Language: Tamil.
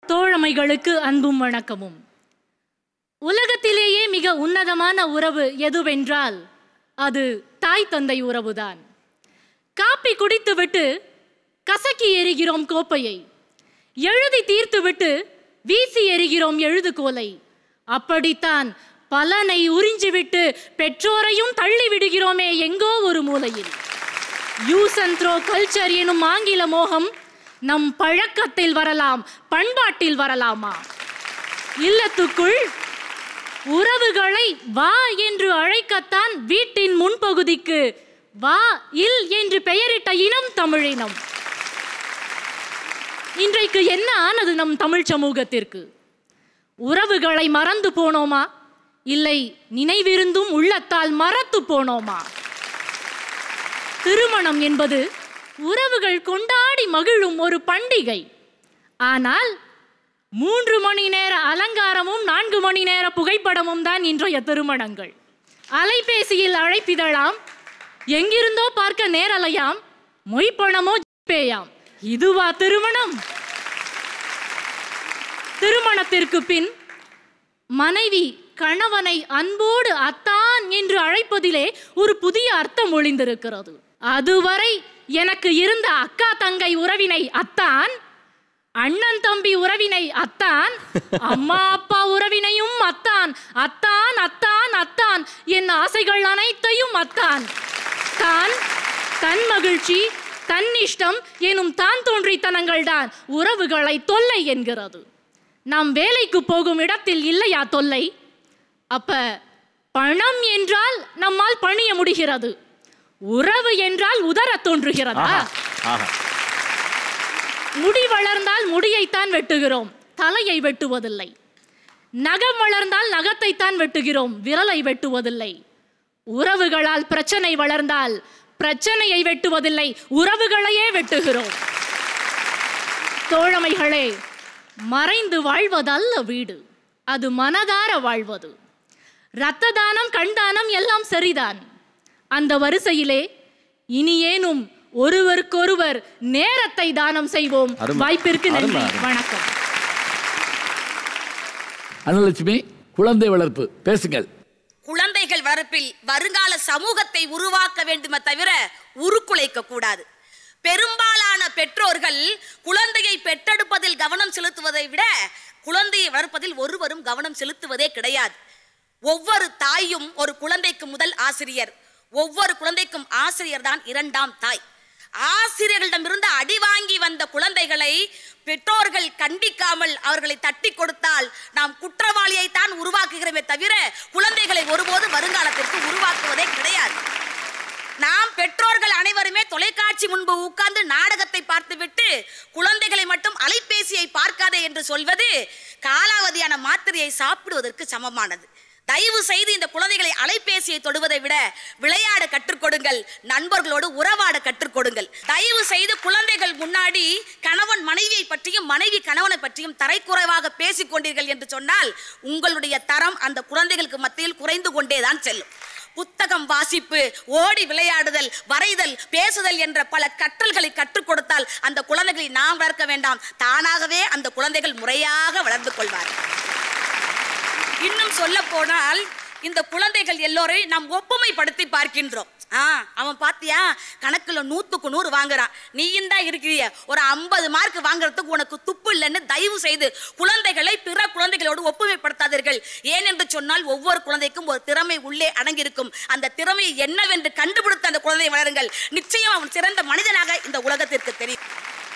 தோழமைகளுக்கு அன்பும் வணக்கமும் உலகத்திலேயே மிக உன்னதமான உறவு எதுவென்றால் அது தாய் தந்தை உறவுதான் காப்பி குடித்துவிட்டு கசக்கி எறிகிறோம் கோப்பையை எழுதி தீர்த்துவிட்டு வீசி எறிகிறோம் எழுதுகோலை அப்படித்தான் பலனை உறிஞ்சிவிட்டு பெற்றோரையும் தள்ளி விடுகிறோமே எங்கோ ஒரு மூலையில் யூஸ் அண்ட் த்ரோ கல்ச்சர் எனும் ஆங்கில மோகம் நம் பழக்கத்தில் வரலாம் பண்பாட்டில் வரலாமா இல்லத்துக்குள் உறவுகளை வா என்று அழைக்கத்தான் வீட்டின் முன்பகுதிக்கு வா இல் என்று பெயரிட்ட இனம் தமிழினம் இன்றைக்கு என்ன ஆனது நம் தமிழ் சமூகத்திற்கு உறவுகளை மறந்து போனோமா இல்லை நினைவிருந்தும் உள்ளத்தால் மறத்து போனோமா திருமணம் என்பது உறவுகள் கொண்டாடி மகிழும் ஒரு பண்டிகை ஆனால் மூன்று மணி நேர அலங்காரமும் நான்கு மணி நேர புகைப்படமும் தான் இன்றைய திருமணங்கள் அலைபேசியில் அழைப்பிதழாம் எங்கிருந்தோ பார்க்க நேரலையாம் மொய்ப்பணமோ பேயாம் இதுவா திருமணம் திருமணத்திற்கு பின் மனைவி கணவனை அன்போடு அத்தான் என்று அழைப்பதிலே ஒரு புதிய அர்த்தம் ஒளிந்திருக்கிறது அதுவரை எனக்கு இருந்த அக்கா தங்கை உறவினை அத்தான் அண்ணன் தம்பி உறவினை அத்தான் அம்மா அப்பா உறவினையும் அத்தான் அத்தான் அத்தான் அத்தான் என் ஆசைகள் அனைத்தையும் அத்தான் தான் தன் மகிழ்ச்சி தன் இஷ்டம் எனும் தான் தோன்றித்தனங்கள் தான் உறவுகளை தொல்லை என்கிறது நாம் வேலைக்கு போகும் இடத்தில் இல்லையா தொல்லை அப்ப பணம் என்றால் நம்மால் பணிய முடிகிறது உறவு என்றால் உதர தோன்றுகிறதா ஆஹா ஆஹா முடி வளர்ந்தால் முடியைத்தான் வெட்டுகிறோம் தலையை வெட்டுவதில்லை நகம் வளர்ந்தால் நகத்தைத்தான் வெட்டுகிறோம் விரலை வெட்டுவதில்லை உறவுகளால் பிரச்சனை வளர்ந்தால் பிரச்சனையை வெட்டுவதில்லை உறவுகளையே வெட்டுகிறோம் தோழமைகளே மறைந்து வாழ்வதல்ல வீடு அது மனதார வாழ்வது இரத்த தானம் கண் தானம் எல்லாம் சரிதான் அந்த வரிசையிலே இனியேனும் ஒருவருக்கொருவர் நேரத்தை தானம் செய்வோம் அருமை. வாய்ப்பிற்கு நன்றி அருமை, அருமை. வணக்கம் அன்னலட்சுமி குழந்தை வளர்ப்பு பேசுங்கள் குழந்தைகள் வளர்ப்பில் வருங்கால சமூகத்தை உருவாக்க வேண்டுமே தவிர உருக்குலைக்க கூடாது பெரும்பாலான பெற்றோர்கள் குழந்தையை பெற்றெடுப்பதில் கவனம் செலுத்துவதை விட குழந்தையை வளர்ப்பதில் ஒருவரும் கவனம் செலுத்துவதே கிடையாது ஒவ்வொரு தாயும் ஒரு குழந்தைக்கு முதல் ஆசிரியர் ஒவ்வொரு குழந்தைக்கும் ஆசிரியர் தான் இரண்டாம் தாய் ஆசிரியர்களிடமிருந்து அடி வாங்கி வந்த குழந்தைகளை பெற்றோர்கள் கண்டிக்காமல் அவர்களை தட்டி கொடுத்தால் நாம் குற்றவாளியை தான் உருவாக்குகிறோமே தவிர குழந்தைகளை ஒருபோது வருங்காலத்திற்கு உருவாக்குவதே கிடையாது நாம் பெற்றோர்கள் அனைவருமே தொலைக்காட்சி முன்பு உட்கார்ந்து நாடகத்தை பார்த்துவிட்டு குழந்தைகளை மட்டும் அலைபேசியை பார்க்காதே என்று சொல்வது காலாவதியான மாத்திரையை சாப்பிடுவதற்கு சமமானது தயவு செய்து இந்த குழந்தைகளை அலைபேசியை தொடுவதை விட விளையாட கற்றுக் கொடுங்கள் நண்பர்களோடு உறவாட கற்றுக் கொடுங்கள் தயவு செய்து குழந்தைகள் முன்னாடி கணவன் மனைவியை பற்றியும் மனைவி கணவனை பற்றியும் தரைக்குறைவாக பேசிக் கொண்டீர்கள் என்று சொன்னால் உங்களுடைய தரம் அந்த குழந்தைகளுக்கு மத்தியில் குறைந்து கொண்டேதான் செல்லும் புத்தகம் வாசிப்பு ஓடி விளையாடுதல் வரைதல் பேசுதல் என்ற பல கற்றல்களை கற்றுக் கொடுத்தால் அந்த குழந்தைகளை நாம் வளர்க்க வேண்டாம் தானாகவே அந்த குழந்தைகள் முறையாக வளர்ந்து கொள்வார்கள் இன்னும் சொல்ல போனால் இந்த குழந்தைகள் எல்லோரையும் நாம் ஒப்புமைப்படுத்தி பார்க்கின்றோம் ஆ அவன் பாத்தியா கணக்குல நூத்துக்கு நூறு வாங்குறான் நீயும் தான் இருக்கிறிய ஒரு ஐம்பது மார்க் வாங்குறதுக்கு உனக்கு துப்பு இல்லைன்னு தயவு செய்து குழந்தைகளை பிற குழந்தைகளோடு ஒப்புமைப்படுத்தாதீர்கள் ஏன் என்று சொன்னால் ஒவ்வொரு குழந்தைக்கும் ஒரு திறமை உள்ளே அடங்கியிருக்கும் அந்த திறமையை என்னவென்று கண்டுபிடித்து அந்த குழந்தையை வளருங்கள் நிச்சயம் அவன் சிறந்த மனிதனாக இந்த உலகத்திற்கு தெரியும்